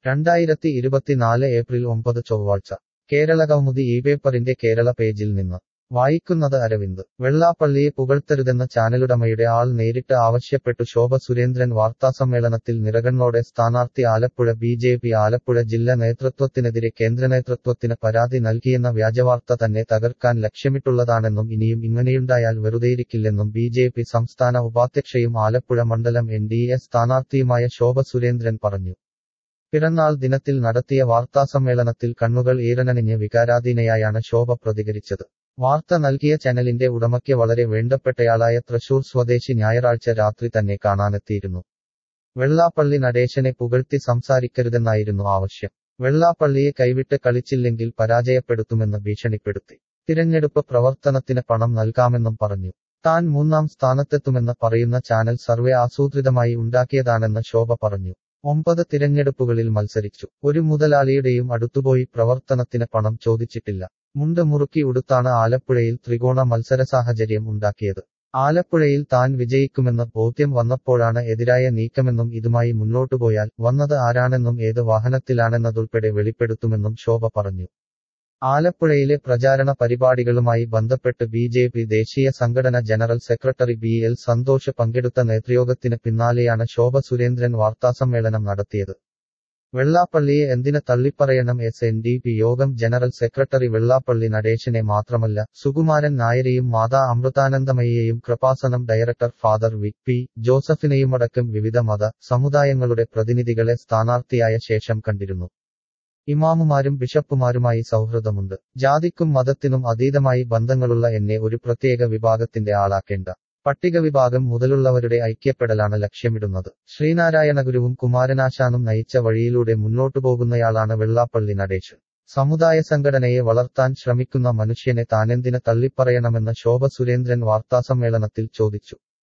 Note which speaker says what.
Speaker 1: രണ്ടായിരത്തി ഇരുപത്തിനാല് ഏപ്രിൽ ഒമ്പത് ചൊവ്വാഴ്ച കേരള കൗമുദി ഈ പേപ്പറിന്റെ കേരള പേജിൽ നിന്ന് വായിക്കുന്നത് അരവിന്ദ് വെള്ളാപ്പള്ളിയെ പുകഴ്ത്തരുതെന്ന ചാനലുടമയുടെ ആൾ നേരിട്ട് ആവശ്യപ്പെട്ടു ശോഭ സുരേന്ദ്രൻ വാർത്താസമ്മേളനത്തിൽ നിറകണ്ണോടെ സ്ഥാനാർത്ഥി Alappuzha B J P Alappuzha ജില്ലാ നേതൃത്വത്തിനെതിരെ കേന്ദ്രനേതൃത്വത്തിന് പരാതി നൽകിയെന്ന വ്യാജവാർത്ത തന്നെ തകർക്കാൻ ലക്ഷ്യമിട്ടുള്ളതാണെന്നും ഇനിയും ഇങ്ങനെയുണ്ടായാൽ വെറുതെയിരിക്കില്ലെന്നും ബി ജെ പി സംസ്ഥാന ഉപാധ്യക്ഷയും ആലപ്പുഴ മണ്ഡലം എൻ ഡി എ സ്ഥാനാർത്ഥിയുമായ ശോഭ സുരേന്ദ്രൻ പറഞ്ഞു പിറന്നാൾ ദിനത്തിൽ നടത്തിയ വാർത്താസമ്മേളനത്തിൽ കണ്ണുകൾ ഈറനണിഞ്ഞ് വികാരാധീനയായാണ് ശോഭ പ്രതികരിച്ചത് വാർത്ത നൽകിയ ചാനലിന്റെ ഉടമയ്ക്ക് വളരെ വേണ്ടപ്പെട്ടയാളായ തൃശൂർ സ്വദേശി ഞായറാഴ്ച രാത്രി തന്നെ കാണാനെത്തിയിരുന്നു വെള്ളാപ്പള്ളി നടേശനെ പുകഴ്ത്തി സംസാരിക്കരുതെന്നായിരുന്നു ആവശ്യം വെള്ളാപ്പള്ളിയെ കൈവിട്ട് കളിച്ചില്ലെങ്കിൽ പരാജയപ്പെടുത്തുമെന്ന് ഭീഷണിപ്പെടുത്തി തിരഞ്ഞെടുപ്പ് പ്രവർത്തനത്തിന് പണം നൽകാമെന്നും പറഞ്ഞു താൻ മൂന്നാം സ്ഥാനത്തെത്തുമെന്ന് പറയുന്ന ചാനൽ സർവേ ആസൂത്രിതമായി ഉണ്ടാക്കിയതാണെന്ന് ശോഭ പറഞ്ഞു ഒമ്പത് തിരഞ്ഞെടുപ്പുകളിൽ മത്സരിച്ചു ഒരു മുതലാളിയുടെയും അടുത്തുപോയി പ്രവർത്തനത്തിന് പണം ചോദിച്ചിട്ടില്ല മുണ്ട് മുറുക്കി ഉടുത്താണ് ആലപ്പുഴയിൽ ത്രികോണ മത്സര സാഹചര്യം ഉണ്ടാക്കിയത് ആലപ്പുഴയിൽ താൻ വിജയിക്കുമെന്ന് ബോധ്യം വന്നപ്പോഴാണ് എതിരായ നീക്കമെന്നും ഇതുമായി മുന്നോട്ടുപോയാൽ വന്നത് ആരാണെന്നും ഏത് വാഹനത്തിലാണെന്നതുൾപ്പെടെ വെളിപ്പെടുത്തുമെന്നും ശോഭ പറഞ്ഞു ആലപ്പുഴയിലെ പ്രചാരണ പരിപാടികളുമായി ബന്ധപ്പെട്ട് ബി ജെ പി ദേശീയ സംഘടന general secretary B L Santhosh പങ്കെടുത്ത നേതൃയോഗത്തിന് പിന്നാലെയാണ് ശോഭ സുരേന്ദ്രൻ വാർത്താസമ്മേളനം നടത്തിയത് വെള്ളാപ്പള്ളിയെ എന്തിന് തള്ളിപ്പറയണം എസ് എൻ ഡി പി യോഗം ജനറൽ സെക്രട്ടറി വെള്ളാപ്പള്ളി നടേശനെ മാത്രമല്ല സുകുമാരൻ നായരെയും മാതാ അമൃതാനന്ദമയ്യെയും Kripasanam director father V P ജോസഫിനെയുമടക്കം വിവിധ മത സമുദായങ്ങളുടെ പ്രതിനിധികളെ സ്ഥാനാർത്ഥിയായ ശേഷം കണ്ടിരുന്നു ഇമാമുമാരും ബിഷപ്പുമാരുമായി സൗഹൃദമുണ്ട് ജാതിക്കും മതത്തിനും അതീതമായി ബന്ധങ്ങളുള്ള എന്നെ ഒരു പ്രത്യേക വിഭാഗത്തിന്റെ ആളാക്കേണ്ട പട്ടിക വിഭാഗം മുതലുള്ളവരുടെ ഐക്യപ്പെടലാണ് ലക്ഷ്യമിടുന്നത് ശ്രീനാരായണഗുരുവും കുമാരനാശാനും നയിച്ച വഴിയിലൂടെ മുന്നോട്ടു പോകുന്നയാളാണ് വെള്ളാപ്പള്ളി നടേശൻ സമുദായ സംഘടനയെ വളർത്താൻ ശ്രമിക്കുന്ന മനുഷ്യനെ താനെന്തിന് തള്ളിപ്പറയണമെന്ന് ശോഭ സുരേന്ദ്രൻ വാർത്താസമ്മേളനത്തിൽ ചോദിച്ചു